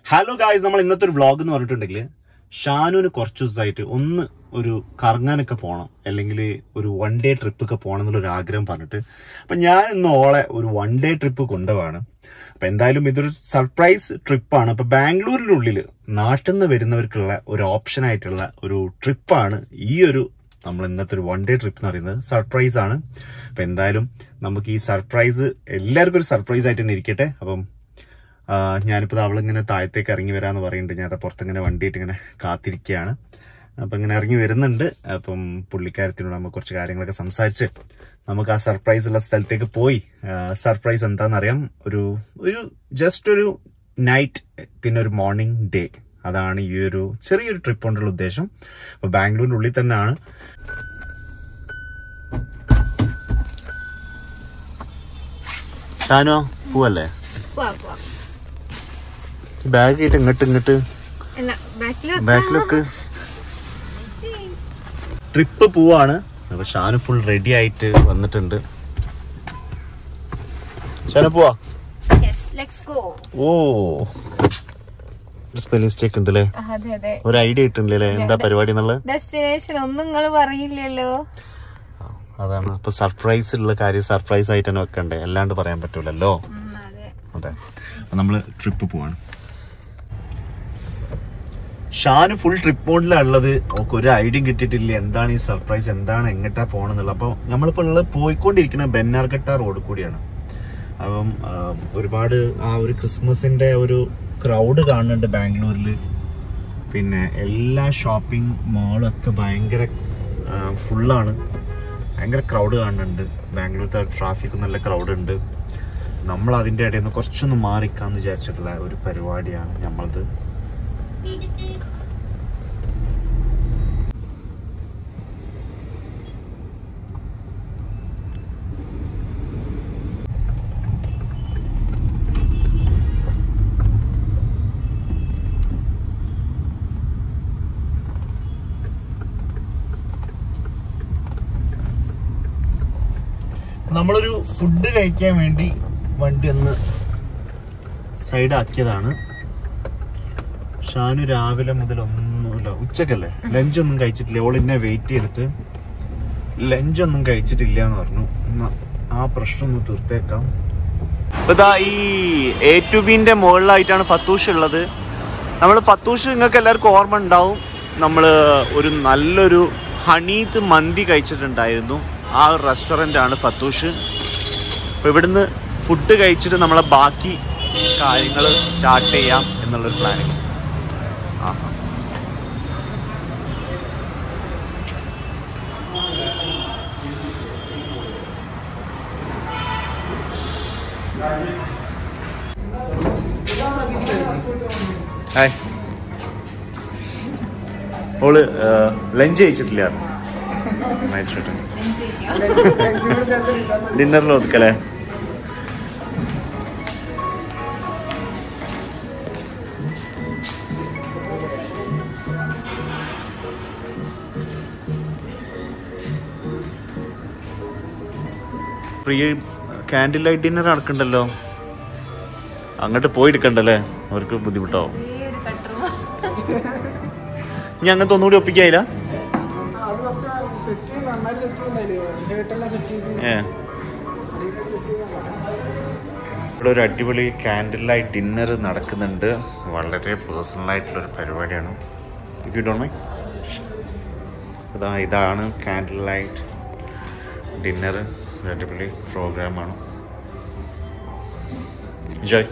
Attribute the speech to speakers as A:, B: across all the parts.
A: Hello guys നമ്മൾ ഇന്നത്തെ ഒരു വ്ളോഗ് എന്ന് പറഞ്ഞിട്ടുണ്ടെങ്കിൽ ഷാനുവിന് കുറച്ച് ദിവസമായിട്ട് ഒന്ന് ഒരു കറങ്ങാനൊക്കെ പോകണം അല്ലെങ്കിൽ ഒരു വൺ ഡേ ട്രിപ്പ് ഒക്കെ പോകണം എന്നുള്ളൊരു ആഗ്രഹം പറഞ്ഞിട്ട് അപ്പൊ ഞാൻ ഇന്ന് ഓളെ ഒരു വൺ ഡേ ട്രിപ്പ് കൊണ്ടുപോവാണ് അപ്പൊ എന്തായാലും ഇതൊരു സർപ്രൈസ് ട്രിപ്പാണ് അപ്പൊ ബാംഗ്ലൂരിനുള്ളിൽ നാട്ടിൽ നിന്ന് വരുന്നവർക്കുള്ള ഒരു ഓപ്ഷൻ ആയിട്ടുള്ള ഒരു ട്രിപ്പാണ് ഈ ഒരു നമ്മൾ ഇന്നത്തെ ഒരു വൺ ഡേ ട്രിപ്പ് എന്ന് പറയുന്നത് സർപ്രൈസ് ആണ് അപ്പൊ എന്തായാലും നമുക്ക് ഈ സർപ്രൈസ് എല്ലാവർക്കും ഒരു സർപ്രൈസ് ആയിട്ട് തന്നെ ഇരിക്കട്ടെ അപ്പം ആ, ഞാനിപ്പോൾ അവളിങ്ങനെ താഴത്തേക്ക് ഇറങ്ങി വരാന്ന് പറയുന്നുണ്ട് ഞാൻ പുറത്തിങ്ങനെ വണ്ടിയിട്ട് ഇങ്ങനെ കാത്തിരിക്കുകയാണ് അപ്പം ഇങ്ങനെ ഇറങ്ങി വരുന്നുണ്ട് അപ്പം പുള്ളിക്കാരത്തിനോട് നമുക്ക് കുറച്ച് കാര്യങ്ങളൊക്കെ സംസാരിച്ച് നമുക്ക് ആ സർപ്രൈസ് ഉള്ള സ്ഥലത്തേക്ക് പോയി സർപ്രൈസ് എന്താണെന്നറിയാം ഒരു ഒരു ജസ്റ്റ് ഒരു നൈറ്റ് പിന്നെ ഒരു മോർണിംഗ് ഡേ അതാണ് ഈ ഒരു ചെറിയൊരു ട്രിപ്പ് കൊണ്ടുള്ള ഉദ്ദേശം അപ്പോൾ ബാംഗ്ലൂരിൻ്റെ ഉള്ളിൽ തന്നെയാണ് താനോ പോവല്ലേ
B: പോവാ, പോവാ.
A: ബാഗ് ആയിട്ട് ഇങ്ങോട്ട് ഇങ്ങോട്ട്
B: അല്ല, back ല്
A: ബാക്കിലൊക്കെ ട്രിപ്പ് പോവാണ് അപ്പൊ ഷാനു ഫുൾ റെഡി ആയിട്ട് വന്നിട്ടുണ്ട് ഷാനു പോവാ
B: Yes, let's go.
A: ഓ സ്പെല്ലിംഗ് മിസ്റ്റേക്ക് ഉണ്ടല്ലേ
B: അതെ അതെ
A: ഒരു ഐഡിയ കിട്ടുന്നില്ലേ എന്താ പരിപാടി എന്നുള്ളത്
B: ഡെസ്റ്റിനേഷൻ ഒന്നും നിങ്ങൾ പറയില്ലല്ലോ
A: അതാണ് അപ്പൊ സർപ്രൈസ് ഉള്ള കാര്യം സർപ്രൈസ് ആയിട്ട് തന്നെ വെക്കണ്ടേ അല്ലാണ്ട് പറയാൻ പറ്റൂലല്ലോ
B: ഉം, അതെ
A: അതെ അപ്പൊ നമ്മള് ട്രിപ്പ് പോവാണ് ഷാന് ഫുൾ ട്രിപ്പ് മോഡിലാണ് ഉള്ളത് ഓക്ക് ഒരു ഐഡിയ കിട്ടിയിട്ടില്ല എന്താണ് ഈ സർപ്രൈസ് എന്താണ് എങ്ങട്ടാ പോണെന്നുള്ളത് അപ്പൊ നമ്മളിപ്പോ ഉള്ളത് പോയിക്കൊണ്ടിരിക്കുന്ന ബെന്നാർഘട്ട റോഡ് കൂടിയാണ് അപ്പം ആ, ഒരുപാട് ആ ഒരു ക്രിസ്മസിന്റെ ഒരു ക്രൗഡ് കാണുന്നുണ്ട് ബാംഗ്ലൂരിൽ പിന്നെ എല്ലാ ഷോപ്പിംഗ് മാളും ഒക്കെ ഭയങ്കര ഫുള്ളാണ് ഭയങ്കര ക്രൗഡ് കാണുന്നുണ്ട് ബാംഗ്ലൂരത്തെ ട്രാഫിക് നല്ല ക്രൗഡ് ഉണ്ട് നമ്മൾ അതിൻ്റെ ഇടയിൽ നിന്ന് കുറച്ചൊന്ന് മാറിക്കാന്ന് വിചാരിച്ചിട്ടുള്ള ഒരു പരിപാടിയാണ് നമ്മളത് നമ്മളൊരു ഫുഡ് കഴിക്കാൻ വേണ്ടി വണ്ടി ഒന്ന് സൈഡാക്കിയതാണ് ഷാനു രാവിലെ മുതൽ ഒന്നുമില്ല ഉച്ചക്കല്ലേ ലഞ്ചൊന്നും കഴിച്ചിട്ടില്ല ഓൾ എന്നെ വെയിറ്റ് ചെയ്തിട്ട് ലഞ്ചൊന്നും കഴിച്ചിട്ടില്ല എന്ന് പറഞ്ഞു എന്നാ ആ പ്രശ്നം ഒന്ന് തീർത്തേക്കാം ഇതാ ഈ എ ടു ബിന്റെ മുകളിലായിട്ടാണ് ഫത്തൂഷ് ഉള്ളത് നമ്മൾ ഫത്തൂഷ് നിങ്ങൾക്ക് എല്ലാവർക്കും ഓർമ്മ ഉണ്ടാവും നമ്മൾ ഒരു നല്ലൊരു ഹണീത്ത് മന്തി കഴിച്ചിട്ടുണ്ടായിരുന്നു ആ ഒരു റെസ്റ്റോറൻ്റ് ആണ് ഫത്തൂഷ് അപ്പോൾ ഇവിടുന്ന് ഫുഡ് കഴിച്ചിട്ട് നമ്മളെ ബാക്കി കാര്യങ്ങൾ സ്റ്റാർട്ട് ചെയ്യാം എന്നുള്ളൊരു പ്ലാനിങ് ആ ഹായ് ഓള് ലഞ്ച് കഴിച്ചിട്ടില്ല ഡിന്നറിൽ ഒതുക്കല്ലേ പ്രിയ കാൻഡിൽ ലൈറ്റ് ഡിന്നർ നടക്കണ്ടല്ലോ അങ്ങോട്ട് പോയി എടുക്കണ്ടല്ലേ അവർക്ക് ബുദ്ധിമുട്ടാവും
B: ഈ ഒരു കട്ടറും
A: ഇനി അങ്ങനത്തെ ഒന്നുകൂടി ഒപ്പിക്കായില്ല
C: അത് കുറച്ച് സെറ്റ് ചെയ്ത് നന്നായിട്ട് സെറ്റ് ചെയ്യുന്നില്ലേ ഹേട്ടെല്ലാം സെറ്റ് ചെയ്ത്
A: ഏ ഇവിടെ ഒരു അടിപൊളി കാൻഡിൽ ലൈറ്റ് ഡിന്നർ നടക്കുന്നുണ്ട് വളരെ പേഴ്സണൽ ആയിട്ടുള്ള ഒരു പരിപാടിയാണ് ഇഫ് യു ഡോണ്ട് മൈ ഇതാ ഇതാണ് കാൻഡിൽ ലൈറ്റ് ഡിന്നർ ഒരു അടിപൊളി പ്രോഗ്രാമാണ് എൻജോയ്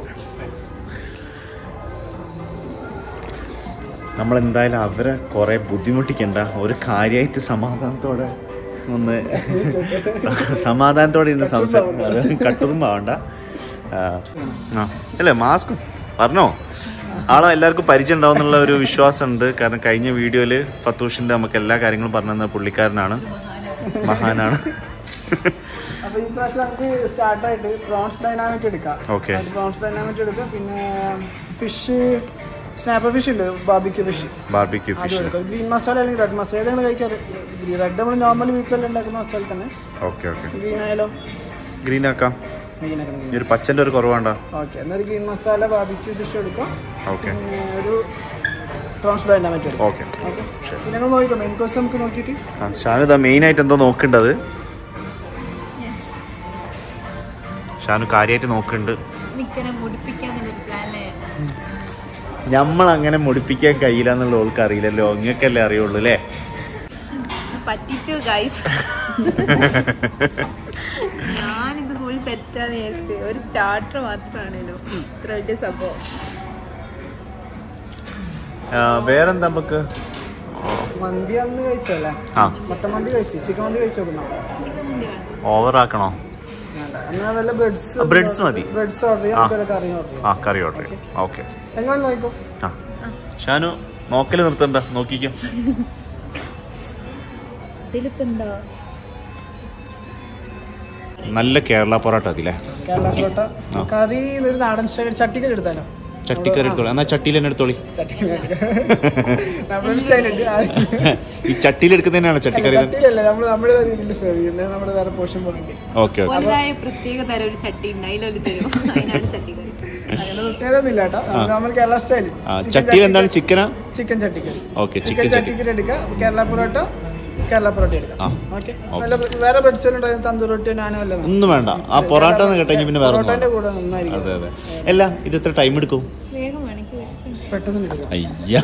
A: നമ്മളെന്തായാലും അവരെ കുറെ ബുദ്ധിമുട്ടിക്കണ്ട ഒരു കാര്യമായിട്ട് സമാധാനത്തോടെ ഒന്ന് സമാധാനത്തോടെ ഇരുന്ന് സംസാരിക്കും അത് കട്ടറും ആവണ്ട ആ ആ. അല്ലേ മാസ്ക് പറഞ്ഞോ ആളെ എല്ലാവർക്കും പരിചയം ഉണ്ടാവും എന്നുള്ള ഒരു വിശ്വാസമുണ്ട് കാരണം കഴിഞ്ഞ വീഡിയോയിൽ ഫത്തൂഷിന്റെ നമുക്ക് എല്ലാ കാര്യങ്ങളും പറഞ്ഞു തന്ന പുള്ളിക്കാരനാണ് മഹാനാണ്
C: അപ്പൊ ഈ പ്രാവശ്യം നമുക്ക് സ്റ്റാർട്ടായിട്ട് പ്രോൺസ് ഡൈനാമിറ്റ് എടുക്കാം
A: Okay.
C: പ്രോൺസ് ഡൈനാമിറ്റ് എടുക്കാം പിന്നെ ഫിഷ് സ്നാപ്പർ ഫിഷ് ഉണ്ട് ബാബിക്യൂ ഫിഷ്
A: ബാർബിക്യൂ
C: അത്
A: ഫിഷ്
C: എടുക്കാം ഗ്രീൻ മസാല അല്ലെങ്കിൽ റെഡ് മസാല ഏതാണ് കഴിക്കാറ് റെഡ് നമ്മൾ നോർമലി വീട്ടിലെല്ലാം ഉണ്ടാക്കുന്ന മസാല തന്നെ
A: ഓക്കെ ഓക്കെ
C: ഗ്രീൻ ആയാലും
A: ഗ്രീൻ ആക്കാം ഈ ഒരു പച്ചന്റെ ഒരു കുറവാണ്ടോ
C: ഓക്കെ എന്നൊരു ഗ്രീൻ മസാല ബാബിക്യൂ ഫിഷ് എടുക്കാം
A: ഓക്കെ
C: പിന്നെ ഒരു ട്രാൻസ്പ്ലാന്റ് മറ്റേ എടുക്കാം
A: ഓക്കെ
C: ഓക്കെ പിന്നെ ഞങ്ങൾ നോക്കിക്കോ മെയിൻ കോഴ്സ് നമുക്ക് നോക്കിയിട്ട്
A: ആ ഷാനു ഇതാ മെയിൻ ആയിട്ട് എന്തോ നോക്കേണ്ടത്
B: യെസ്
A: ഷാനു കാര്യമായിട്ട് നോക്കുന്നുണ്ട്
B: നിക്കനെ മുടിപ്പിക്കാന്നുള്ളൊരു പ്ലാനേ
A: നമ്മൾ അങ്ങനെ മുടിപ്പിക്കാൻ കഴിയില്ല എന്നുള്ള ഓൾക്ക് അറിയില്ലല്ലോ നിങ്ങൾക്കല്ലേ അറിയുള്ളൂ അല്ലേ
B: പറ്റിച്ചു ഗൈസ് ഞാനിത് ഫുൾ സെറ്റാന്ന് വിചാരിച്ചു ഒരു സ്റ്റാർട്ടർ മാത്രമാണല്ലോ ഇത്ര വലിയ സംഭവം
A: ആ, വേറെന്താ നമുക്ക് ഓ,
C: മന്തി അന്ന് കഴിച്ചല്ലേ
A: ആ
C: മട്ടൻ മന്തി കഴിച്ചു ചിക്കൻ മന്തി കഴിച്ചു നോക്കണം
B: ചിക്കൻ മുന്തി വേണ്ട
A: ഓവറാക്കണോ
C: വേണ്ട എന്നാ വല്ല ബ്രെഡ്സ്
A: ആ, breads മതി.
C: ബ്രെഡ്സ് ഓർഡർ ചെയ്യാം
A: ആ.
C: നമുക്ക് വല്ല കറി ഓർഡർ ചെയ്യാം
A: ആ കറി ഓർഡർ ചെയ്യാം ഓക്കെ
C: എങ്ങനെ നോക്കിക്കോ
A: ആ ഷാനു നോക്കല് നിർത്തണ്ട നോക്കിക്കോ
B: ഇതിലിപ്പോ എന്താ
A: നല്ല കേരള പൊറോട്ട അതില്ലേ
C: കേരള പൊറോട്ട
A: ആ.
C: കറി ഒരു നാടൻ സ്റ്റൈൽ ചട്ടിക്കറി എടുത്താലോ
A: ചട്ടിക്കറി എടുത്തോളി എന്നാ ചട്ടിയിൽ തന്നെ എടുത്തോളി
C: ചട്ടിക്കറി നമ്മുടെ സ്റ്റൈൽ ഉണ്ട് ആ.
A: ഈ ചട്ടിയിൽ എടുക്കുന്നതന്നെയാണ് ചട്ടിക്കറി
C: ചട്ടിയിലല്ല നമ്മൾ നമ്മുടെ രീതിയിൽ സെർവ് ചെയ്യുന്നത് നമ്മുടെ വേറെ പോർഷൻ പോകണമെങ്കിൽ
A: ഓക്കെ ഓക്കെ
B: ഒന്നായ പ്രത്യേക തരം ഒരു ചട്ടി ഉണ്ട് അതിലൊരു തരും അതിനാണ് ചട്ടിക്കറി
C: അങ്ങനെ പ്രത്യേകത കേട്ടോ നമ്മൾ കേരള സ്റ്റൈൽ
A: ആ ചട്ടിയിൽ എന്താണ് ചിക്കനാ
C: ചിക്കൻ ചട്ടിക്കറി
A: ഓക്കെ
C: ചിക്കൻ
A: ചിക്കൻ ചട്ടി
C: ചട്ടിക്കറി എടുക്കുക കേരള പൊറോട്ട കേരള പൊറോട്ട എടുക്കാം
A: ആ
C: ഓക്കെ നല്ല വേറെ ബെഡ്സ് ഉണ്ടായിരുന്നു തന്തൂർ റൊട്ടി നാനോ എല്ലാം
A: ഒന്നും വേണ്ട ആ പൊറോട്ട എന്ന് കേട്ടെങ്കിൽ പിന്നെ വേറെ ഒന്നും
C: പൊറോട്ടന്റെ
A: വേണ്ട.
C: കൂടെ നന്നായിരിക്കും
A: അതെ അതെ അല്ല ഇത് എത്ര ടൈം എടുക്കും
B: വേഗം വേണമെങ്കിൽ വിശക്കുന്നുണ്ട്.
C: പെട്ടെന്ന് എടുക്കാം
A: അയ്യ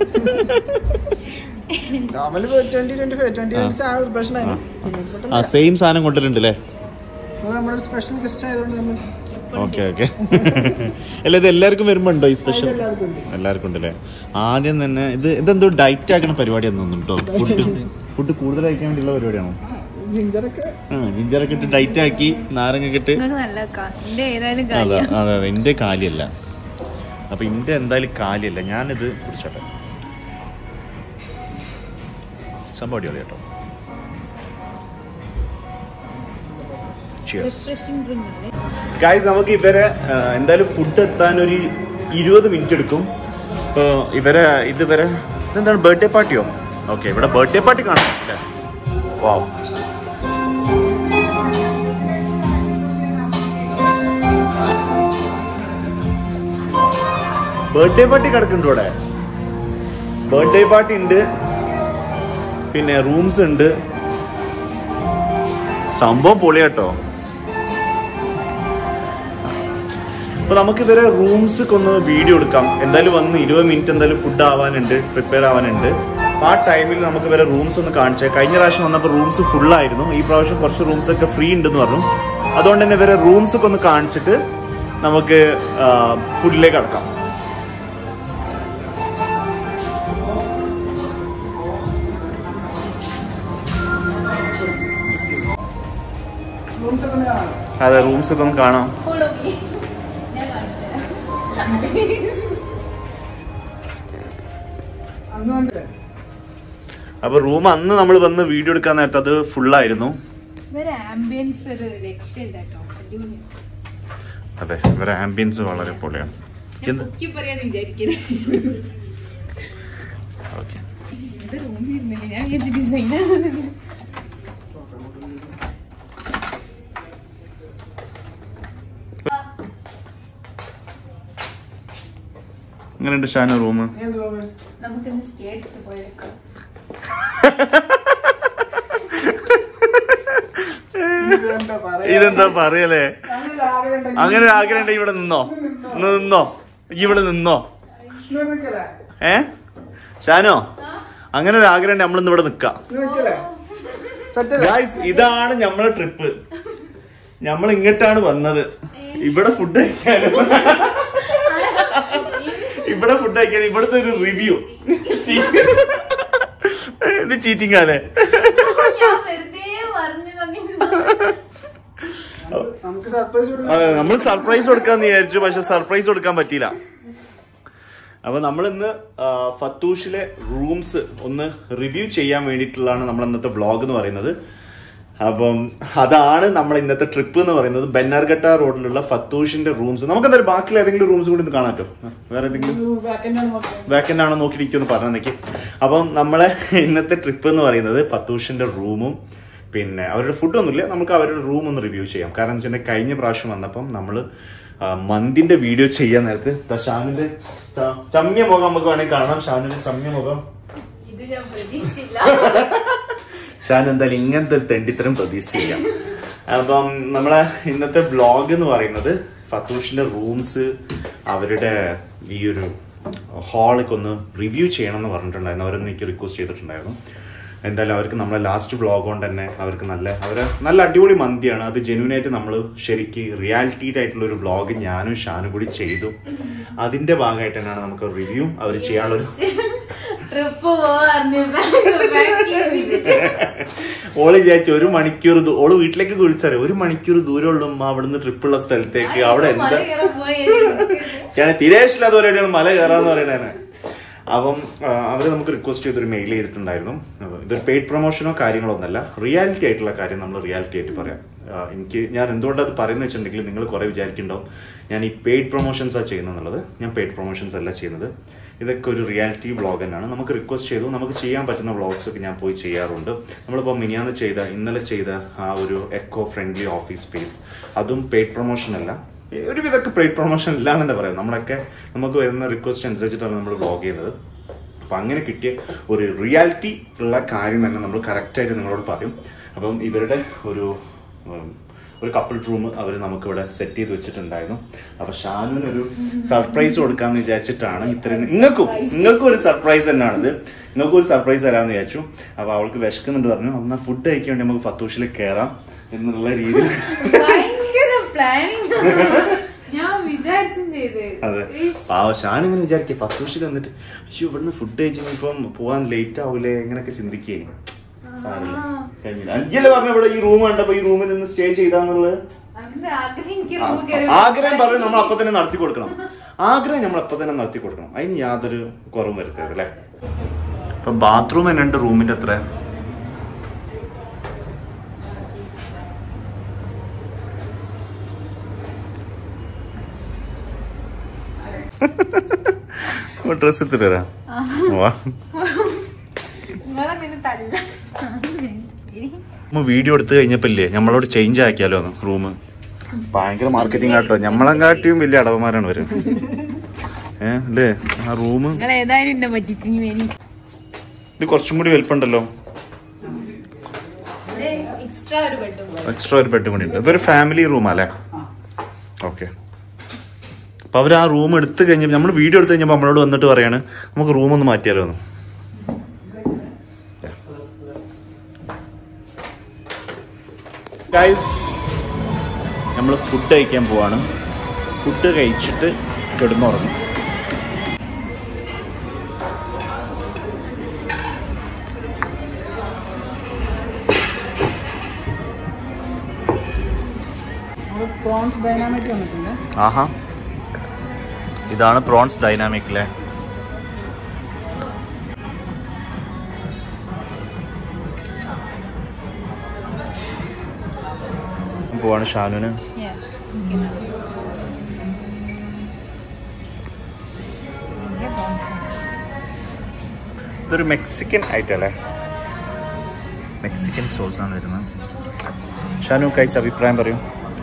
C: normally twenty twenty five twenty minutes ആണ് പ്രിപ്പറേഷൻ ആയിരുന്നു പിന്നെ പെട്ടെന്ന്
A: ആ സെയിം സാധനം കൊണ്ടുവരുന്നുണ്ട് അല്ലേ
C: അത് നമ്മുടെ സ്പെഷ്യൽ ഗസ്റ്റ് ആയതുകൊണ്ട് നമ്മൾ
A: ഓക്കെ ഓക്കെ അല്ല ഇത് എല്ലാവർക്കും വരുമ്പോ ഉണ്ടോ ഈ സ്പെഷ്യൽ
C: എല്ലാവർക്കും ഉണ്ട്
A: എല്ലാവർക്കും ഉണ്ടല്ലേ ആദ്യം തന്നെ ഇത് ഇതെന്തോ ഡയറ്റ് ആക്കുന്ന പരിപാടിയാന്ന് തോന്നുന്നു കേട്ടോ ഫുഡ് ഫുഡ് കൂടുതൽ കഴിക്കാൻ വേണ്ടിയുള്ള പരിപാടിയാണോ
C: ജിഞ്ചറൊക്കെ
A: ആ ജിഞ്ചറൊക്കെ ഇട്ട് ഡയറ്റ് ആക്കി നാരങ്ങ ഇട്ട്
B: നിങ്ങൾക്ക് നല്ല കാ എന്റെ ഏതായാലും
A: അതെ
B: കാര്യം
A: അതെ അതെ എൻ്റെ കാലിയല്ല അപ്പൊ എൻ്റെ എന്തായാലും കാലിയല്ല ഞാനിത് പിടിച്ചോട്ടെ സംഭവം അടിപൊളി കേട്ടോ Cheers.
B: റിഫ്രഷിംഗ് ഡ്രിങ്ക് അല്ലേ
A: ഗായ്സ് നമുക്ക് ഇവരെ ആ, എന്തായാലും ഫുഡ് എത്താൻ ഒരു ഇരുപത് മിനിറ്റ് എടുക്കും അപ്പോൾ ഇവരെ ഇതുവരെ ഇതെന്താണ് ബർത്ത്ഡേ പാർട്ടിയോ ഓക്കെ ഇവിടെ ബർത്ത്ഡേ പാർട്ടി കാണാം അല്ലേ വാവ് ബർത്ത്ഡേ പാർട്ടി കിടക്കുന്നുണ്ട് ഇവിടെ ബർത്ത്ഡേ പാർട്ടി ഉണ്ട് പിന്നെ റൂംസ് ഉണ്ട് സംഭവം പൊളിയാട്ടോ അപ്പൊ നമുക്ക് ഇവരെ റൂംസ് ഒന്ന് വീഡിയോ എടുക്കാം എന്തായാലും വന്ന് ഇരുപത് മിനിറ്റ് എന്തായാലും ഫുഡ് ആവാനുണ്ട് പ്രിപ്പയർ ആവാനുണ്ട് അപ്പൊ ആ ടൈമിൽ നമുക്ക് ഇവരെ റൂംസ് ഒന്ന് കാണിച്ചാൽ കഴിഞ്ഞ പ്രാവശ്യം വന്നപ്പോൾ റൂംസ് ഫുൾ ആയിരുന്നു ഈ പ്രാവശ്യം കുറച്ച് റൂംസ് ഒക്കെ ഫ്രീ ഉണ്ടെന്ന് പറഞ്ഞു അതുകൊണ്ട് തന്നെ ഇവരെ റൂംസ് ഒക്കെ ഒന്ന് കാണിച്ചിട്ട് നമുക്ക് ഫുഡിലേക്ക് കടക്കാം
C: റൂംസ് ഒക്കെ ഒന്ന് കാണാം
A: അതെ റൂംസ് ഒക്കെ ഒന്ന് കാണാം
B: Follow me. ഞാൻ കാണിച്ചുതരാം.
C: അന്ന് വന്നില്ലേ
A: അപ്പൊ റൂം അന്ന് നമ്മൾ വന്ന് വീഡിയോ എടുക്കാൻ നേരത്തെ അത് ഫുള്ളായിരുന്നു
B: ഇവരെ ആംബിയൻസ് ഒരു രക്ഷയില്ല കേട്ടോ അടിപൊളിയാണ്
A: അതെ ഇവരെ ആംബിയൻസ് വളരെ പൊളിയാണ്
B: ഞാൻ
A: എന്ത്
B: പൊക്കി പറയാന്ന് വിചാരിക്കരുത്
A: ഓക്കെ
B: ഇത് റൂമിൽ ഇരുന്നില്ല ഞാൻ വിചാരിച്ച ഡിസൈനാണ്
A: എങ്ങനെയുണ്ട് ഷാന റൂം
C: ഏത് റൂം
B: നമുക്കിന്ന് സ്റ്റേ എടുത്തിട്ട് പോയേക്കാം
C: എന്താ പറയാ
A: ഇതെന്താ പറയലേ
C: അങ്ങനെ ആഗ്രഹം ഉണ്ടെങ്കിൽ
A: അങ്ങനെ ഒരു ആഗ്രഹം ഉണ്ടെങ്കിൽ ഇവിടെ നിന്നോ ഇന്ന് നിന്നോ ഈ ഇവിടെ നിന്നോ
C: ഇവിടെ നിൽക്കല്ലേ
A: ഏ ഷാനോ അങ്ങനെ ഒരു ആഗ്രഹം ഉണ്ടെങ്കിൽ നമ്മളിന്ന് ഇവിടെ നിക്കാം
C: ഇത് നിൽക്കല്ലേ സെറ്റല്ലേ
A: ഗായ്സ് ഇതാണ് നമ്മളെ ട്രിപ്പ് നമ്മൾ ഇങ്ങോട്ടാണ് വന്നത് ഇവിടെ ഫുഡ് കഴിക്കാനും ഇവിടെ ഫുഡ് കഴിക്കാൻ ഇവിടുത്തെ ഒരു റിവ്യൂ ഇത് ചീറ്റിംഗ് അല്ലേ
B: ഞാൻ വെറുതെ പറഞ്ഞു തന്നെ
C: നമുക്ക് സർപ്രൈസ് കൊടുക്കാം
A: അതെ നമ്മൾ സർപ്രൈസ് കൊടുക്കാന്ന് വിചാരിച്ചു പക്ഷെ സർപ്രൈസ് കൊടുക്കാൻ പറ്റിയില്ല അപ്പൊ നമ്മൾ ഇന്ന് ഫത്തൂഷിലെ റൂംസ് ഒന്ന് റിവ്യൂ ചെയ്യാൻ വേണ്ടിയിട്ടുള്ളതാണ് നമ്മൾ ഇന്നത്തെ വ്ളോഗ് എന്ന് പറയുന്നത് അപ്പം അതാണ് നമ്മൾ ഇന്നത്തെ ട്രിപ്പ് എന്ന് പറയുന്നത് ബെന്നാർഘട്ട റോഡിലുള്ള ഫത്തൂഷിന്റെ റൂംസ് നമുക്ക് എന്തായാലും ബാക്കിയുള്ള ഏതെങ്കിലും റൂംസ് കൂടി ഒന്ന് കാണാറ്റോ വേറെ ഏതെങ്കിലും
C: ബാക്കൻഡ് ആണ് നോക്കാം
A: വേക്കൻ്റ് ആണോ നോക്കിയിരിക്കുമെന്ന് പറഞ്ഞു നിൽക്കി അപ്പം നമ്മളെ ഇന്നത്തെ ട്രിപ്പ് എന്ന് പറയുന്നത് ഫത്തൂഷിന്റെ റൂമും പിന്നെ അവരുടെ ഫുഡ് ഒന്നുമില്ല നമുക്ക് അവരുടെ റൂം ഒന്ന് റിവ്യൂ ചെയ്യാം കാരണം എന്ന് വെച്ചിട്ടുണ്ടെങ്കിൽ കഴിഞ്ഞ പ്രാവശ്യം വന്നപ്പം നമ്മൾ മന്തിന്റെ വീഡിയോ ചെയ്യാൻ നേരത്ത് ദാ ഷാനുവിന്റെ ച- ചമ്മിയ മുഖം നമുക്ക് വേണമെങ്കിൽ കാണാം ഷാനുവിന്റെ ചമ്മിയ മുഖം
B: ഇത് ഞാൻ പ്രതീക്ഷിച്ചില്ല
A: ഷാൻ എന്തായാലും ഇങ്ങനത്തെ ഒരു തെണ്ടിത്തരം പ്രതീക്ഷിച്ചില്ല അപ്പം നമ്മളെ ഇന്നത്തെ വ്ളോഗ് എന്ന് പറയുന്നത് ഫത്തൂഷിന്റെ റൂംസ് അവരുടെ ഈ ഒരു ഹാളൊക്കെ ഒന്ന് റിവ്യൂ ചെയ്യണം എന്ന് പറഞ്ഞിട്ടുണ്ടായിരുന്നു അവരൊന്ന് എനിക്ക് റിക്വസ്റ്റ് ചെയ്തിട്ടുണ്ടായിരുന്നു എന്തായാലും അവർക്ക് നമ്മളെ ലാസ്റ്റ് വ്ളോഗ് കൊണ്ട് തന്നെ അവർക്ക് നല്ല അവര് നല്ല അടിപൊളി മന്തിയാണ് അത് ജെന്യൂൻ ആയിട്ട് നമ്മൾ ശരിക്ക് റിയാലിറ്റീഡ് ആയിട്ടുള്ള ഒരു വ്ളോഗ് ഞാനും ഷാനും കൂടി ചെയ്തു അതിന്റെ ഭാഗമായിട്ട് തന്നെയാണ് നമുക്ക് റിവ്യൂ അവർ ചെയ്യാനുള്ളൊരു
B: ട്രിപ്പ് പോവാറിന് ബാക്കിൽ വിസിറ്റ്
A: ഓള് വിചാരിച്ചു ഒരു മണിക്കൂർ ദൂ- ഓള് വീട്ടിലേക്ക് വിളിച്ചാറ് ഒരു മണിക്കൂർ ദൂരമുള്ള ഉമ്മ അവിടുന്ന് ട്രിപ്പുള്ള സ്ഥലത്തേക്ക് അവിടെ എന്താ
B: മല കയറാൻ പോയി
A: ഞാൻ തിരേശില്ലാത്ത പരിപാടിയാണ് മല കയറാന്ന് പറയണേ അപ്പം ആ, അവര് നമുക്ക് റിക്വസ്റ്റ് ചെയ്തൊരു മെയിൽ ചെയ്തിട്ടുണ്ടായിരുന്നു അപ്പൊ ഇതൊരു പെയ്ഡ് പ്രൊമോഷനോ കാര്യങ്ങളോ ഒന്നല്ല റിയാലിറ്റി ആയിട്ടുള്ള കാര്യം നമ്മൾ റിയാലിറ്റി ആയിട്ട് പറയാം ആ, എനിക്ക് ഞാൻ എന്തുകൊണ്ടത് പറയുന്നത് വെച്ചിട്ടുണ്ടെങ്കിൽ നിങ്ങൾ കുറെ വിചാരിക്കുന്നുണ്ടാവും ഞാൻ ഈ പെയ്ഡ് പ്രൊമോഷൻസാണ് ചെയ്യുന്നത് ഞാൻ പെയ്ഡ് പ്രൊമോഷൻസ് അല്ല ചെയ്യുന്നത് ഇതൊക്കെ ഒരു റിയാലിറ്റി വ്ളോഗ് തന്നെയാണ് നമുക്ക് റിക്വസ്റ്റ് ചെയ്തു നമുക്ക് ചെയ്യാൻ പറ്റുന്ന വ്ളോഗ്സ് ഒക്കെ ഞാൻ പോയി ചെയ്യാറുണ്ട് നമ്മളിപ്പോൾ മിനിയാന്ന് ചെയ്ത ഇന്നലെ ചെയ്ത ആ ഒരു എക്കോ ഫ്രണ്ട്ലി ഓഫീസ് സ്പേസ് അതും പെയ്ഡ് പ്രൊമോഷൻ അല്ല ഒരുവിധമൊക്കെ പെയ്ഡ് പ്രൊമോഷൻ ഇല്ല എന്ന് തന്നെ പറയാം നമ്മളൊക്കെ നമുക്ക് വരുന്ന റിക്വസ്റ്റ് അനുസരിച്ചിട്ടാണ് നമ്മൾ വ്ളോഗ് ചെയ്യുന്നത് അപ്പം അങ്ങനെ കിട്ടിയ ഒരു റിയാലിറ്റി ഉള്ള കാര്യം തന്നെ നമ്മൾ കറക്റ്റായിട്ട് നിങ്ങളോട് പറയും അപ്പം ഇവരുടെ ഒരു ഉം, ഒരു കപ്പിൾ റൂം അവർ നമുക്കിവിടെ സെറ്റ് ചെയ്ത് വെച്ചിട്ടുണ്ടായിരുന്നു അപ്പൊ ഷാനുവിന് ഒരു സർപ്രൈസ് കൊടുക്കാന്ന് വിചാരിച്ചിട്ടാണ് ഇത്രയും നിങ്ങൾക്കും നിങ്ങൾക്കും ഒരു സർപ്രൈസ് തന്നെയാണിത് നിങ്ങൾക്കും ഒരു സർപ്രൈസ് തരാമെന്ന് വിചാരിച്ചു അപ്പൊ അവൾക്ക് വിശക്കുന്നുണ്ട് പറഞ്ഞു എന്നാൽ ഫുഡ് കഴിക്കാൻ വേണ്ടി നമുക്ക് ഫത്തൂഷിൽ കയറാം എന്നുള്ള രീതിയിൽ
B: ഭയങ്കര പ്ലാനിങ് ഞാൻ വിചാരിച്ചും ചെയ്ത്
A: അതെ പാവ ഷാനിങ്ങനെ വിചാരിക്കുക ഫത്തൂഷിൽ വന്നിട്ട് അയ്യോ ഇവിടുന്ന് ഫുഡ് കഴിച്ചു ഇപ്പം പോവാൻ ലേറ്റ് ആവൂലേ എങ്ങനെയൊക്കെ ചിന്തിക്കേനി സാരല്ല കഴിഞ്ഞില്ല അഞ്ചല്ലേ പറഞ്ഞ ഇവിടെ ഈ റൂം കണ്ടപ്പോ ഈ റൂമിൽ നിന്ന് സ്റ്റേ ചെയ്താന്നുള്ളത്
B: അങ്ങനെ ആഗ്രഹം എനിക്ക്
A: ആ,
B: റൂമിൽ കയറി
A: ആഗ്രഹം പറയും നമ്മൾ അപ്പൊ തന്നെ നടത്തി കൊടുക്കണം ആഗ്രഹം നമ്മൾ അപ്പൊ തന്നെ നടത്തി കൊടുക്കണം അതിന് യാതൊരു കുറവും വരുത്തരുത് അല്ലേ ഇപ്പൊ ബാത്റൂം തന്നെ ഉണ്ട് റൂമിന്റെ അത്ര ഡ്രസ് എടുത്തിട്ട് വരാം വാ
B: നിങ്ങളെ നിന്നെ തല്ല
A: നമ്മ വീഡിയോ എടുത്തു കഴിഞ്ഞപ്പോ ഇല്ലേ നമ്മളോട് ചേഞ്ച് ആക്കിയാലോ റൂം ഭയങ്കര മാർക്കറ്റിംഗ് ആട്ടോ ഞമ്മളെങ്കാട്ടിയും വലിയ അടവന്മാരാണ് വരും ഏ അല്ലേ ആ റൂം
B: നിങ്ങൾ ഏതായാലും എന്നെ പറ്റിച്ചിങ്ങി വേനി
A: ഇത് കുറച്ചും കൂടി വലുപ്പമുണ്ടല്ലോ
B: ഇവിടെ എക്സ്ട്രാ ഒരു ബെഡും
A: എക്സ്ട്രാ ഒരു ബെഡ് കൂടി ഉണ്ട് ഇതൊരു ഫാമിലി റൂം അല്ലേ ഓക്കെ അപ്പൊ അവർ ആ റൂം എടുത്തു കഴിഞ്ഞപ്പോൾ നമ്മൾ വീഡിയോ എടുത്തു കഴിഞ്ഞപ്പോൾ നമ്മളോട് വന്നിട്ട് പറയാണ് നമുക്ക് റൂം ഒന്ന് മാറ്റിയാലോ എന്ന് നമ്മൾ ഫുഡ് കഴിക്കാൻ പോവാണ് ഫുഡ് കഴിച്ചിട്ട് കിടന്നുറങ്ങും
C: പ്രോൺസ് ഡൈനാമിക് വന്നിട്ടുണ്ട്
A: ആഹാ ഇതാണ് പ്രോൺസ് ഡൈനാമിക് അല്ലേ പോവാണ് ഷാനുവിന് ഇതൊരു മെക്സിക്കൻ ഐറ്റം അല്ലേ മെക്സിക്കൻ സോസ് ആണ് വരുന്നത് ഷാനു കഴിച്ച അഭിപ്രായം പറയൂ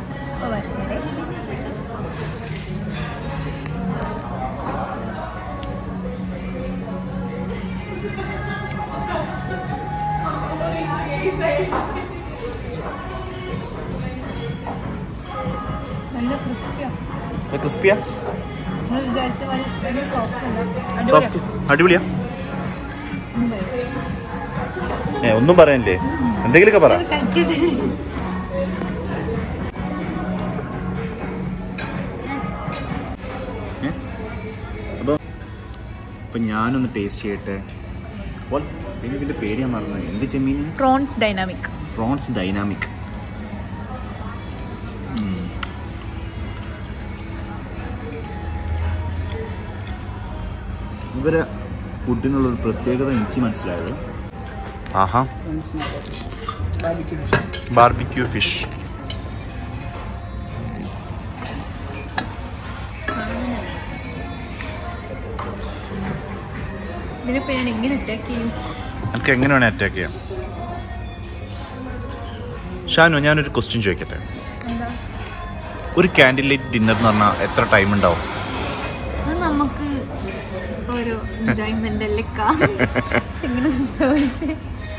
B: നല്ല ക്രിസ്പിയാണ്
A: ക്രിസ്പിയാ
B: നിങ്ങൾ വിചാരിച്ച പോലെ ഭയങ്കര സോഫ്റ്റ് അല്ല
A: സോഫ്റ്റ് അടിപൊളിയാ ഏ ഒന്നും പറയാനില്ലേ എന്തെങ്കിലുമൊക്കെ പറ
B: കഴിക്കട്ടെ
A: അപ്പൊ അപ്പൊ ഞാനൊന്ന് ടേസ്റ്റ് ചെയ്യട്ടെ What? പിന്നെ ഇതിന്റെ പേര് ഞാൻ മറന്നത് എന്ത് ചെമ്മീൻ
B: പ്രോൺസ് ഡൈനാമിക്
A: പ്രോൺസ് ഡൈനാമിക് ഇവരെ ഫുഡിനുള്ള ഒരു പ്രത്യേകത എനിക്ക് മനസ്സിലായത് ആഹാ
C: ബാർബിക്യൂ
A: ബാർബിക്യൂ ഫിഷ്
B: ഇതിനിപ്പോ ഞാൻ എങ്ങനെ അറ്റാക്ക് ചെയ്യും
A: എനിക്ക് എങ്ങനെ വേണേ അറ്റാക്ക് ചെയ്യാം ഷാനു ഞാനൊരു ക്വസ്റ്റ്യൻ ചോദിക്കട്ടെ
B: എന്താ
A: ഒരു ക്യാൻഡിൽ ലൈറ്റ് ഡിന്നർ എന്ന് പറഞ്ഞാൽ എത്ര ടൈം ഉണ്ടാവും
B: അത് നമുക്ക് ഒരു എൻജോയ്മെന്റ് അല്ലേ ഇങ്ങനെ ചോദിച്ചേ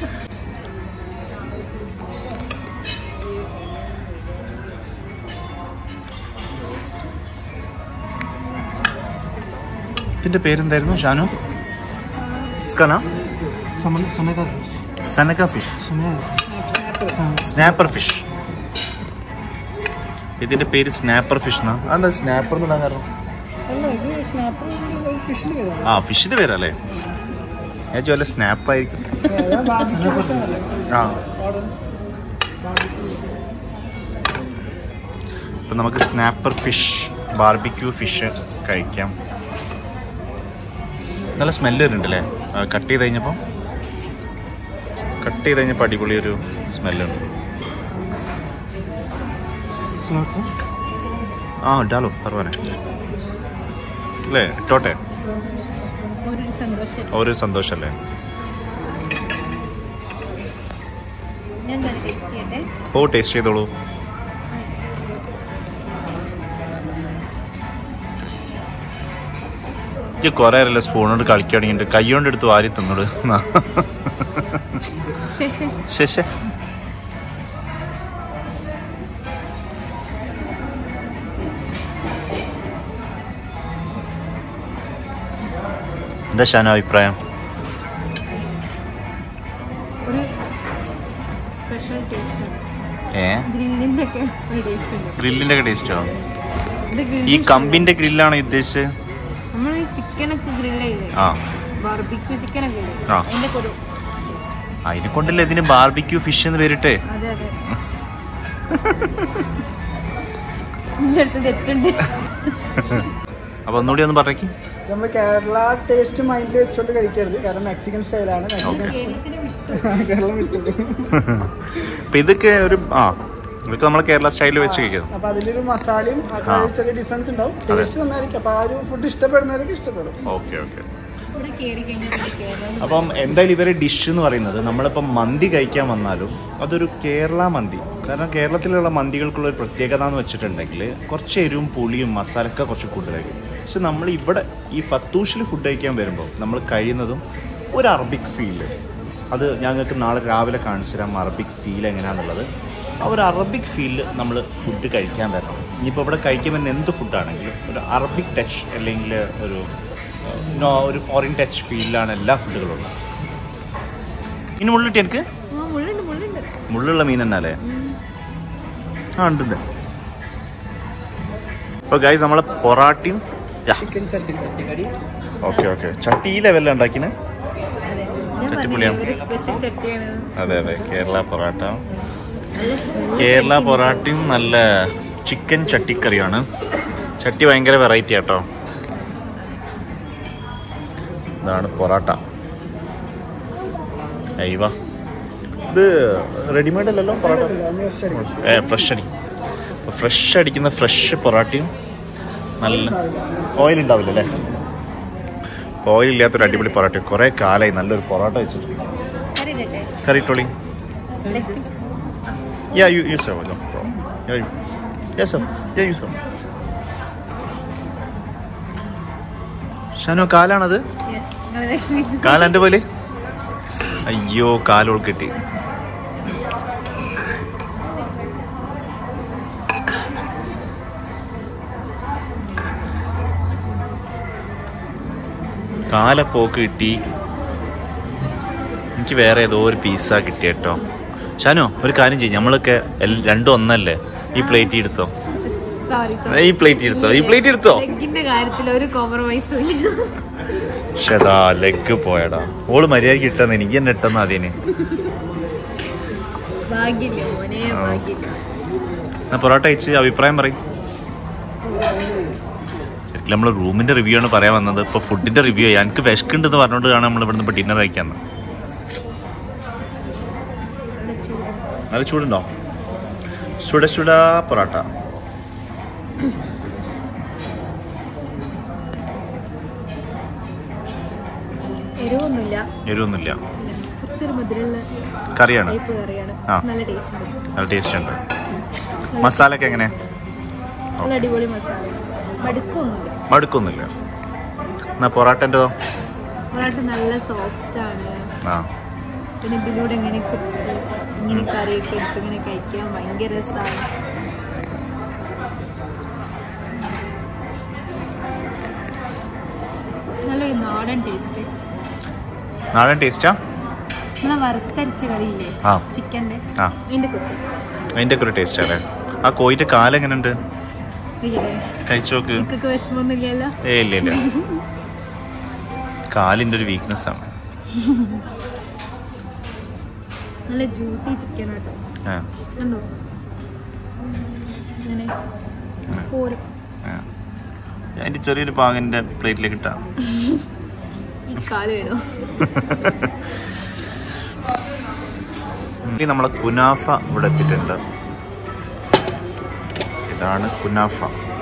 A: ഇതിന്റെ പേരെന്തായിരുന്നു ഷാനു സ്കന
C: സമൻ സനക ഫിഷ്
A: സനക ഫിഷ്
C: സ്നാപ്പർ
A: സ്നാപ്പർ ഫിഷ് ഇതിന്റെ പേര് സ്നാപ്പർ ഫിഷ് എന്നാ അതെന്താ സ്നാപ്പർ എന്നുള്ള കാരണം
C: അല്ല ഇത് സ്നാപ്പർ ഫിഷിൽ വരാം
A: ആ ഫിഷിന്റെ പേരല്ലേ ഞാൻ ചോദിച്ച സ്നാപ്പ് ആയിരിക്കും ആ അപ്പൊ നമുക്ക് സ്നാപ്പർ ഫിഷ് ബാർബിക്യൂ ഫിഷ് കഴിക്കാം നല്ല സ്മെല്ല് വരുന്നുണ്ടല്ലേ കട്ട് ചെയ്ത് കഴിഞ്ഞപ്പോൾ കട്ട് ചെയ്ത് കഴിഞ്ഞപ്പോൾ അടിപൊളി ഒരു സ്മെല്ലുണ്ട് ആ ഇട്ടാലോ പറവാനെ അല്ലേ ഇട്ടോട്ടെ
B: ഒരു സന്തോഷം
A: ഒരു സന്തോഷല്ലേ
B: ഞാൻ തന്നെ ടേസ്റ്റ് ചെയ്യട്ടെ
A: ഓ ടേസ്റ്റ് ചെയ്തോളൂ ഇത് കുറെ അറിയില്ല സ്പൂൺ കൊണ്ട് കളിക്കാൻ തുടങ്ങിയിട്ട് കൈ കൊണ്ട് എടുത്ത് വാരി തിന്നോട്
B: ശേഷം
A: ശശ എന്താ ഷാന അഭിപ്രായം
B: ഒരു സ്പെഷ്യൽ ടേസ്റ്റ്
A: ഏ
B: ഗ്രില്ലിന്റെ ഒക്കെ ഒരു ടേസ്റ്റ് ഉണ്ട്
A: ഗ്രില്ലിന്റെ ഒക്കെ ടേസ്റ്റോ
B: ഇത്
A: ഈ
B: ഗ്രില്ലിങ്
A: കമ്പിന്റെ ഗ്രില്ലാണോ ഉദ്ദേശിച്ചത്
B: നമ്മൾ ഈ ചിക്കനൊക്കെ ഗ്രില്ല് ചെയ്തേ
A: ആ
B: ബാർബിക്യൂ ചിക്കനൊക്കെ ഇല്ലേ
A: ആ.
B: അതിന്റെ ഒക്കെ ഒരു
A: അതിനെ കൊണ്ടല്ലേ ഇതിന് ബാർബിക്യൂ ഫിഷ് എന്ന് പേരിട്ടേ
B: അതെ അതെ എന്റെ അടുത്ത് തെറ്റുണ്ട്
A: അപ്പൊ ഒന്നുകൂടി ഒന്ന് പറയ്ക്ക്
C: നമ്മൾ കേരള ടേസ്റ്റ് മൈൻഡിൽ വെച്ചോണ്ട് കഴിക്കരുത് കാരണം മെക്സിക്കൻ സ്റ്റൈലാണ് മെക്സിക്കൻ
B: കേരളത്തിന് വിട്ടു
C: കേരളം വിട്ടത്
A: അപ്പൊ ഇതൊക്കെ ഒരു ആ ഇതൊക്കെ നമ്മൾ കേരള സ്റ്റൈലിൽ വെച്ച് കഴിക്കുന്നു
C: അപ്പൊ അതിലൊരു മസാലയും ആ
A: ആ.
C: ചെറിയ ഡിഫറൻസ് ഉണ്ടാവും
A: അതെ.
C: ടേസ്റ്റ് നന്നായിരിക്കും അപ്പൊ ആ ഒരു ഫുഡ് ഇഷ്ടപ്പെടുന്നവർക്ക് ഇഷ്ടപ്പെടും
A: ഓക്കെ ഓക്കെ
B: ഇവിടെ കയറി കഴിഞ്ഞാൽ പിന്നെ കേരളം
A: അപ്പം എന്തായാലും ഇവരെ ഡിഷ് എന്ന് പറയുന്നത് നമ്മളിപ്പം മന്തി കഴിക്കാൻ വന്നാലും അതൊരു കേരള മന്തി കാരണം കേരളത്തിലുള്ള മന്തികൾക്കുള്ള ഒരു പ്രത്യേകത എന്ന് വെച്ചിട്ടുണ്ടെങ്കിൽ കുറച്ച് എരിവും പുളിയും മസാലയൊക്കെ കുറച്ച് കൂടുതലായിരിക്കും പക്ഷെ നമ്മൾ ഇവിടെ ഈ ഫത്തൂഷിൽ ഫുഡ് കഴിക്കാൻ വരുമ്പോൾ നമ്മൾ കഴിയുന്നതും ഒരു അറബിക് ഫീല് അത് ഞങ്ങൾക്ക് നാളെ രാവിലെ കാണിച്ചു തരാം അറബിക് ഫീൽ എങ്ങനെയാണെന്നുള്ളത് ആ ഒരു അറബിക് ഫീലിൽ നമ്മൾ ഫുഡ് കഴിക്കാൻ വരണം ഇനിയിപ്പോൾ ഇവിടെ കഴിക്കുമ്പോൾ എന്ത് ഫുഡാണെങ്കിലും ഒരു അറബിക് ടച്ച് അല്ലെങ്കിൽ ഒരു ഏഹ്, നോ ഒരു ഫോറിൻ ടച്ച് ഫീലിലാണ് എല്ലാ ഫുഡുകളും ഉള്ളത് ഇനി മുള്ളിട്ട് എനിക്ക്
B: ആ മുള്ളുണ്ട് മുള്ളുണ്ട്
A: മുള്ളുള്ള മീൻ തന്നെയല്ലേ ആ ഉണ്ട് ഉണ്ട് അപ്പോൾ ഗൈസ് നമ്മളെ പൊറാട്ടയും
C: ചിക്കൻ ചട്ടി ചട്ടിക്കടി
A: ഓക്കെ ഓക്കെ ചട്ടി ഈ ലെവലിലാണ് ഉണ്ടാക്കിന്
B: അതെ ഞാൻ
A: ചട്ടിപ്പുളിയാ?
B: പറഞ്ഞില്ലേ, ഒരു സ്പെഷ്യൽ ചട്ടിയാണ്
A: അതെ അതെ കേരള പൊറാട്ട
B: നല്ല smooth
A: കേരള
B: ആയിട്ട്
A: പൊറാട്ടയും നല്ല ചിക്കൻ ചട്ടിക്കറിയാണ് ചട്ടി ഭയങ്കര വെറൈറ്റി ആട്ടോ ഇതാണ് പൊറാട്ട അയ്യവ ഇത് റെഡിമെയ്ഡ് അല്ലല്ലോ പൊറാട്ട ഏ ഫ്രഷ് അടി ഫ്രഷ് അടിക്കുന്ന ഫ്രഷ് പൊറാട്ടയും നല്ല ഓയിൽ ഉണ്ടാവില്ല അല്ലേ ഓയിൽ ഇല്ലാത്തൊരു അടിപൊളി പൊറാട്ട കുറേ കാലമായി നല്ലൊരു പൊറോട്ട വെച്ചിട്ട്
B: കറി ഇടട്ടെ?
A: കറി ടോളി
B: Leg piece.
A: Yeah, you, you serve. No problem. Yeah, you. Yes, sir. Yeah, you serve. ഷാനോ കാലാണത്
B: Yes. നിങ്ങള് leg piece.
A: കാലെൻ്റെ പോലെ അയ്യോ കാലോൾ കിട്ടി കാലപ്പോക്ക് കിട്ടി എനിക്ക് വേറെ ഏതോ ഒരു പീസാ കിട്ടിയ കേട്ടോ ഷാനോ ഒരു കാര്യം ചെയ്യും നമ്മളൊക്കെ എൽ- രണ്ടും ഒന്നല്ലേ ഈ പ്ലേറ്റ് എടുത്തോ
B: Sorry, sorry.
A: ഈ പ്ലേറ്റ് എടുത്തോ ഈ പ്ലേറ്റ് എടുത്തോ
B: ലെഗിന്റെ കാര്യത്തിൽ ഒരു കോംപ്രമൈസും ഇല്ല
A: ഷെടാ ലെഗ് പോയടാ ഓള് മര്യാദക്ക് ഇട്ടെന്ന് എനിക്ക് തന്നെ ഇട്ടെന്ന് അതിന്
B: ഭാഗ്യമില്ല മോനെ ഭാഗ്യമില്ല
A: എന്നാ പൊറോട്ട അയച്ച് അഭിപ്രായം പറയും ശരിക്കും നമ്മൾ റൂമിന്റെ റിവ്യൂ ആണ് പറയാൻ വന്നത് ഇപ്പൊ ഫുഡിന്റെ റിവ്യൂ എനിക്ക് വിശക്കുണ്ടെന്ന് പറഞ്ഞുകൊണ്ടാണ് നമ്മൾ ഇവിടുന്ന് ഇപ്പൊ ഡിന്നർ കഴിക്കാൻ നല്ല ചൂടുണ്ടോ സുട സുട പൊറോട്ട
B: എരിവൊന്നുമില്ല
A: എരിവൊന്നുമില്ല
B: കുറച്ച് കുറച്ചൊരു മുതിരുള്ള
A: കറിയാണ്
B: ടൈപ്പ് കറിയാണ്
A: ആ.
B: നല്ല ടേസ്റ്റ് ഉണ്ട്
A: നല്ല ടേസ്റ്റ് ഉണ്ട് മസാല ഒക്കെ എങ്ങനെ
B: നല്ല അടിപൊളി മസാല മടുക്കൊന്നുമില്ല
A: മടുക്കൊന്നുമില്ല എന്നാ പൊറാട്ടൻ്റെതോ
B: പൊറാട്ട നല്ല സോഫ്റ്റ് ആണ്
A: ആ
B: പിന്നെ ഇതിലൂടെ ഇങ്ങനെ കുത്തി ഇങ്ങനെ കറിയൊക്കെ എടുത്ത് ഇങ്ങനെ കഴിക്കാൻ ഭയങ്കര രസമാണ് നല്ല ഒരു നാടൻ ടേസ്റ്റ്
A: നാടൻ ടേസ്റ്റാ
B: നമ്മളെ വറുത്തരച്ച കറിയില്ലേ
A: ആ
B: ചിക്കൻ്റെ
A: ആ
B: അതിൻ്റെ കുത്തി
A: അതിൻ്റെ ഒക്കെ ഒരു ടേസ്റ്റ് അല്ലേ ആ കോയിൻ്റെ കാലം എങ്ങനെയുണ്ട്
B: ഇല്ലേ
A: കഴിച്ചു നോക്ക്
B: എനിക്കൊക്കെ വിഷമമൊന്നുമില്ലല്ലോ
A: ഏ ഇല്ല ഇല്ല കാലിൻ്റെ ഒരു വീക്ക്നെസ് ആണ്
B: നല്ല ജ്യൂസി ചിക്കൻ ആട്ടോ
A: ആ
B: കണ്ടോ അങ്ങനെ പോരും
A: ആ. അതിൻ്റെ ചെറിയൊരു പാകിൻ്റെ പ്ലേറ്റിലേക്ക് ഇട്ടാ
B: ഈ കാല് വേണോ
A: ഇനി നമ്മളെ കുനാഫ ഇവിടെ എത്തിയിട്ടുണ്ട് ഇതാണ് കുനാഫ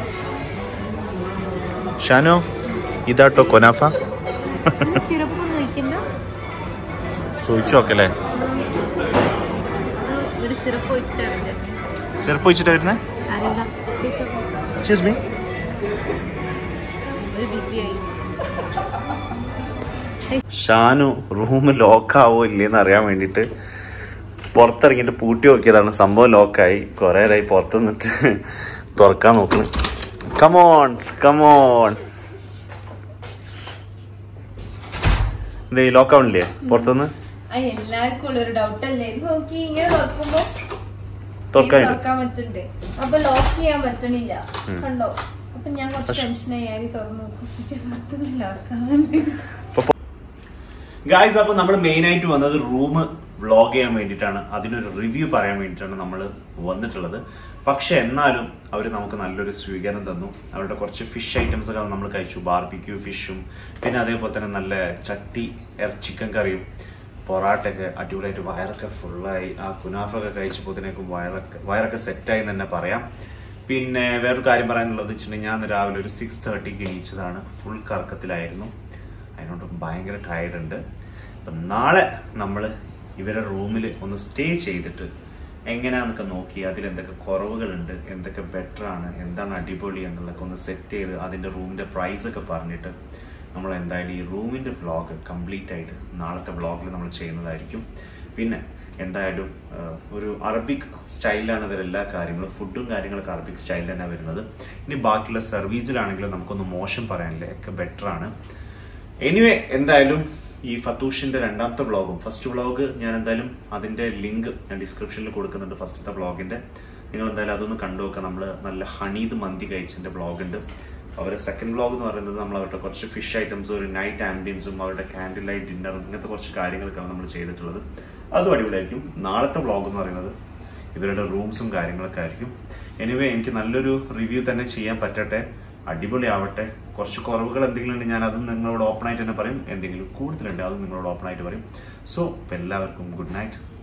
A: ഷാനു ഇതാട്ടോ കുനാഫ
B: സിറപ്പൊന്നും ഒഴിക്കണ്ട
A: ചോദിച്ചു നോക്കല്ലേ
B: അത് ഒരു സിറപ്പ് ഒഴിച്ചിട്ടാണ്
A: സിറപ്പ് വെച്ചിട്ട് വരുന്നേ
B: അറിയില്ല ചോദിച്ചോക്കാം.
A: എക്സ്ക്യൂസ് മീ
B: ഒരു ബിസിയായി
A: ഷാനു റൂം ലോക്കാവോ ഇല്ലേന്ന് അറിയാൻ വേണ്ടിയിട്ട് പുറത്തിറങ്ങിയിട്ട് പൂട്ടി നോക്കിയതാണ് സംഭവം ലോക്കായി കുറേ നേരമായി പുറത്ത് നിന്നിട്ട് തുറക്കാൻ നോക്കുന്നു കമോൺ കമോൺ എന്തേ ലോക്കാവണില്ലേ പുറത്തുനിന്ന്
B: എല്ലാവർക്കും ഉള്ള ഒരു ഡൗട്ട് അല്ലേ നോക്കി ഇങ്ങനെ തുറക്കുമ്പോ
A: തുറക്കാൻ
B: തുറക്കാൻ പറ്റുന്നുണ്ട് അപ്പൊ ലോക്ക് ചെയ്യാൻ പറ്റണില്ല
A: ഉം.
B: കണ്ടോ അപ്പൊ ഞാൻ കുറച്ച് ടെൻഷനായി ആരി തുറന്നു നോക്കും പക്ഷെ പുറത്തുനിന്ന് ലോക്കാവുന്നുണ്ട്
A: ഗായ്സ് അപ്പൊ നമ്മൾ മെയിൻ ആയിട്ട് വന്നത് റൂം വ്ളോഗ് ചെയ്യാൻ വേണ്ടിയിട്ടാണ് അതിനൊരു റിവ്യൂ പറയാൻ വേണ്ടിയിട്ടാണ് നമ്മൾ വന്നിട്ടുള്ളത് പക്ഷെ എന്നാലും അവർ നമുക്ക് നല്ലൊരു സ്വീകരണം തന്നു അവരുടെ കുറച്ച് ഫിഷ് ഐറ്റംസ് ഒക്കെ നമ്മൾ കഴിച്ചു ബാർബിക്യൂ ഫിഷും പിന്നെ അതേപോലെ തന്നെ നല്ല ചട്ടി ചിക്കൻ കറിയും പൊറാട്ടൊക്കെ അടിപൊളിയായിട്ട് വയറൊക്കെ ഫുള്ളായി ആ കുനാഫൊക്കെ കഴിച്ചപ്പോഴത്തേക്കും വയറൊക്കെ വയറൊക്കെ സെറ്റായി എന്ന് തന്നെ പറയാം പിന്നെ വേറൊരു കാര്യം പറയാനുള്ളത് വെച്ചിട്ടുണ്ടെങ്കിൽ ഞാൻ രാവിലെ ഒരു സിക്സ് തേർട്ടിക്ക് എണീച്ചതാണ് ഫുൾ കറക്കത്തിലായിരുന്നു അതിനോട് ഭയങ്കര ടയർഡ് ഉണ്ട് അപ്പം നാളെ നമ്മൾ ഇവരുടെ റൂമിൽ ഒന്ന് സ്റ്റേ ചെയ്തിട്ട് എങ്ങനെയാന്നൊക്കെ നോക്കി അതിൽ എന്തൊക്കെ കുറവുകളുണ്ട് എന്തൊക്കെ ബെറ്റർ ആണ് എന്താണ് അടിപൊളി എന്നുള്ളതൊക്കെ ഒന്ന് സെറ്റ് ചെയ്ത് അതിൻ്റെ റൂമിൻ്റെ പ്രൈസ് ഒക്കെ പറഞ്ഞിട്ട് നമ്മൾ എന്തായാലും ഈ റൂമിൻ്റെ വ്ളോഗ് കംപ്ലീറ്റ് ആയിട്ട് നാളത്തെ വ്ളോഗിൽ നമ്മൾ ചെയ്യുന്നതായിരിക്കും പിന്നെ എന്തായാലും ആ, ഒരു അറബിക് സ്റ്റൈലാണ് ഇവർ എല്ലാ കാര്യങ്ങളും ഫുഡും കാര്യങ്ങളൊക്കെ അറബിക് സ്റ്റൈൽ തന്നെ വരുന്നത് ഇനി ബാക്കിയുള്ള സർവീസിലാണെങ്കിലും നമുക്കൊന്ന് മോശം പറയാനില്ല ഒക്കെ ബെറ്റർ ആണ് എനിവേ എന്തായാലും ഈ ഫത്തൂഷിന്റെ രണ്ടാമത്തെ വ്ളോഗും ഫസ്റ്റ് വ്ളോഗ് ഞാൻ എന്തായാലും അതിന്റെ ലിങ്ക് ഞാൻ ഡിസ്ക്രിപ്ഷനിൽ കൊടുക്കുന്നുണ്ട് ഫസ്റ്റത്തെ വ്ളോഗിന്റെ നിങ്ങൾ എന്തായാലും അതൊന്ന് കണ്ടു നോക്കുക നമ്മൾ നല്ല ഹണീത് മന്തി കഴിച്ചതിന്റെ വ്ളോഗ് ഉണ്ട് അവരുടെ സെക്കൻഡ് വ്ളോഗ് എന്ന് പറയുന്നത് നമ്മൾ അവരുടെ കുറച്ച് ഫിഷ് ഐറ്റംസും ഒരു നൈറ്റ് ആംബിയൻസും അവരുടെ കാൻഡിൽ ലൈറ്റ് ഡിന്നറും ഇങ്ങനത്തെ കുറച്ച് കാര്യങ്ങളൊക്കെയാണ് നമ്മൾ ചെയ്തിട്ടുള്ളത് അതും അടിപൊളിയായിരിക്കും നാളത്തെ വ്ളോഗ് എന്ന് പറയുന്നത് ഇവരുടെ റൂംസും കാര്യങ്ങളൊക്കെ ആയിരിക്കും എനിവേ എനിക്ക് നല്ലൊരു റിവ്യൂ തന്നെ ചെയ്യാൻ പറ്റട്ടെ അടിപൊളിയാവട്ടെ കുറച്ച് കുറവുകൾ എന്തെങ്കിലും ഉണ്ടെങ്കിൽ ഞാൻ അതും നിങ്ങളോട് ഓപ്പൺ ആയിട്ട് തന്നെ പറയും എന്തെങ്കിലും കൂടുതലുണ്ട് അതും നിങ്ങളോട് ഓപ്പൺ ആയിട്ട് പറയും സോ എല്ലാവർക്കും ഗുഡ് നൈറ്റ്